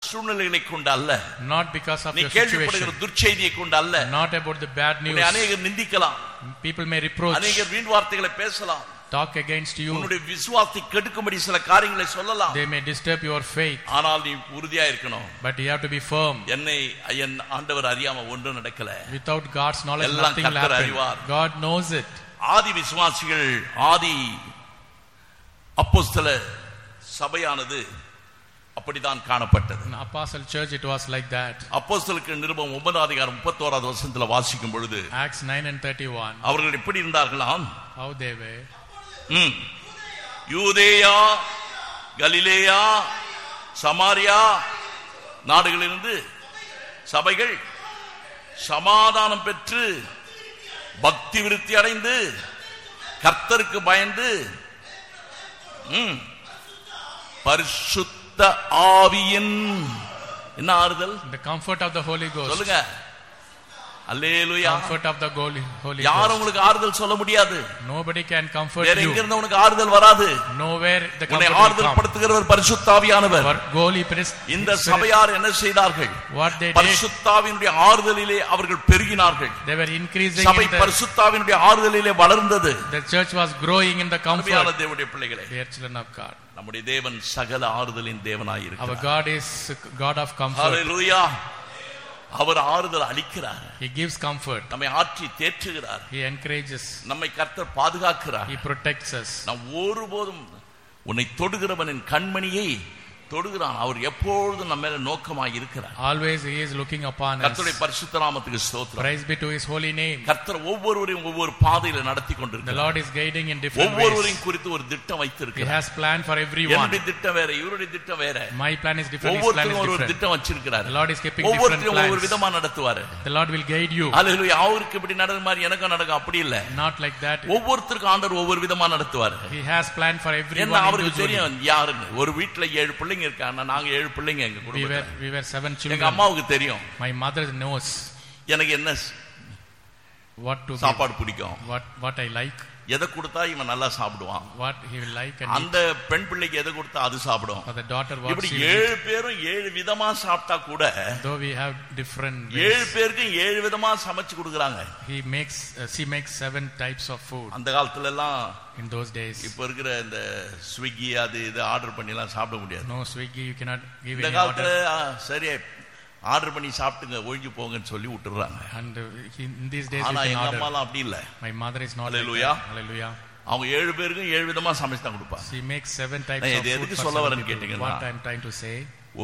சூழ்நிலைகளை கொண்டு அல்ல not because of நீ your கேள்விப்படுகிற situation, துர்ச்செய்தியை கொண்டு அல்ல not about the bad news. உன்னை அநேகர் நிந்திக்கலாம் People may reproach, அநேகர் வீண் வார்த்தைகளை பேசலாம் talk against you. உன்னுடைய விசுவாசத்தை கெடுக்கும்படி சில காரியங்களை சொல்லலாம் They may disturb your faith, ஆனால் நீ உறுதியா இருக்கணும் but you have to be firm. என்னை என் ஆண்டவர் அறியாம ஒன்றும் நடக்கல Without God's knowledge, எல்லாம் nothing will கர்த்தர் happen. அறிவார். God knows it. ஆதி விசுவாசிகள் ஆதி அப்போஸ்தல சபையானது அப்படிதான் காணப்பட்டது In Apostle Church, it was like that. அப்போஸ்தலுக்கு நிருபம் ஒன்பதாம் அதிகாரம் முப்பத்தோராவது வருஷத்துல வாசிக்கும் பொழுது Acts 9 and 31, அவர்கள் எப்படி இருந்தார்களாம் how they were. ம். யூதேயா கலிலேயா சமாரியா நாடுகளிலிருந்து சபைகள் சமாதானம் பெற்று பக்தி விருத்தி அடைந்து கர்த்தருக்கு பயந்து ம், பரிசுத்த ஆவியின் என்ன ஆறுதல் The comfort of the Holy Ghost. சொல்லுங்க அல்லேலூயா Comfort of the Holy, Holy யாரும் Ghost. உங்களுக்கு ஆறுதல் சொல்ல முடியாது Nobody can comfort வேற you. எங்க இருந்து உனக்கு ஆறுதல் வராது Nowhere the உன்னை comfort will ஆறுதல் come. படுத்துகிறவர் பரிசுத்தாவியானவர் For Holy Priest, இந்த சபையார் என்ன செய்தார்கள் what they did, பரிசுத்தாவினுடைய ஆறுதலிலே அவர்கள் பெருகினார்கள் they were increasing சபை in the, பரிசுத்தாவினுடைய ஆறுதலிலே வளர்ந்தது the church was growing in the அருமையான comfort. தேவனுடைய பிள்ளைகளே Dear children of God, நம்முடைய தேவன் சகல ஆறுதலின் தேவனாய் our இருக்கிறார் God is God of comfort. ஹalleluya அவர் ஆறுதல் அளிக்கிறார் He gives comfort. நம்மை ஆற்றி தேற்றுகிறார் He encourages. நம்மை கர்த்தர் பாதுகாக்கிறார் He protects us. நாம் ஒருபோதும் உன்னை தொடுகிறவனின் கண்மணியை தொடுகிறான் அவர் எப்பொழுதும் நம்ம மேல நோக்கமாய் இருக்கிறார் Always He is looking upon us. கர்த்தருடைய பரிசுத்த நாமத்துக்கு ஸ்தோத்திரம் Praise be to His holy name. கர்த்தர் ஒவ்வொருவரையும் ஒவ்வொரு பாதையில நடத்தி The கொண்டிருக்கிறார் Lord is guiding in different ways. ஒவ்வொருவரையும் குறித்து ஒரு திட்டம் He வைத்திருக்கிறார் has plan for everyone. என்னுடைய திட்டம் வேற இவருடைய திட்டம் வேற My plan is different. His plan is ஒவ்வொருத்தரும் ஒரு ஒரு different. திட்டம் வச்சிருக்கிறார் The Lord is keeping different ஒவ்வொருத்தரும் ஒவ்வொரு plans. விதமா நடத்துவாரு The Lord will guide you. அல்லேலூயா அவருக்கு இப்படி நடந்த மாதிரி எனக்கும் நடக்கும் அப்படி இல்ல Not like that. ஒவ்வொருத்தருக்கும் ஆண்டவர் ஒவ்வொரு விதமா நடத்துவாரு He has planned for everyone என்ன அவருக்கு individually. தெரியும் யாருன்னு ஒரு வீட்டுல ஏழு பிள்ளைங்க இருக்காங்க நாங்க ஏழு பிள்ளைங்க எங்க We குடும்பத்துல were, we were seven எங்க children. அம்மாவுக்கு தெரியும் My mother knows எனக்கு என்ன what to give, சாப்பாடு பிடிக்கும் what, what I like, எதை கொடுத்தா இவன் நல்லா சாப்பிடுவான் what he will like and eat. அந்த பெண் பிள்ளைக்கு எதை கொடுத்தா அது சாப்பிடும் For the daughter, what இப்படி she will eat. ஏழு பேரும் ஏழு விதமா சாப்பிட்டா கூட Though we have different ஏழு ways, பேருக்கும் ஏழு விதமா சமைச்சு கொடுக்குறாங்க he makes, uh, she makes seven types of food அந்த காலத்துல எல்லாம் in those days. இப்ப இருக்கிற இந்த ஸ்விக்கி அது இது ஆர்டர் பண்ணி எல்லாம் சாப்பிட முடியாது No Swiggy, you cannot give இந்த any காலத்துல order. ஆ, சரி ஆர்டர் பண்ணி சாப்பிட்டுங்க ஒழிஞ்சு போங்கன்னு சொல்லி விட்டுறாங்க And uh, he- in these days, you ஆனா can எங்க order. அம்மாலாம் அப்படி இல்ல My mother is not like Hallelujah. that. Hallelujah. அவங்க ஏழு பேருக்கும் ஏழு விதமா சமைச்சு தான் கொடுப்பாங்க She makes seven types நான் of இது food எதுக்கு for சொல்ல seven வரேன்னு people. கேட்டீங்கன்னா, What I'm trying to say,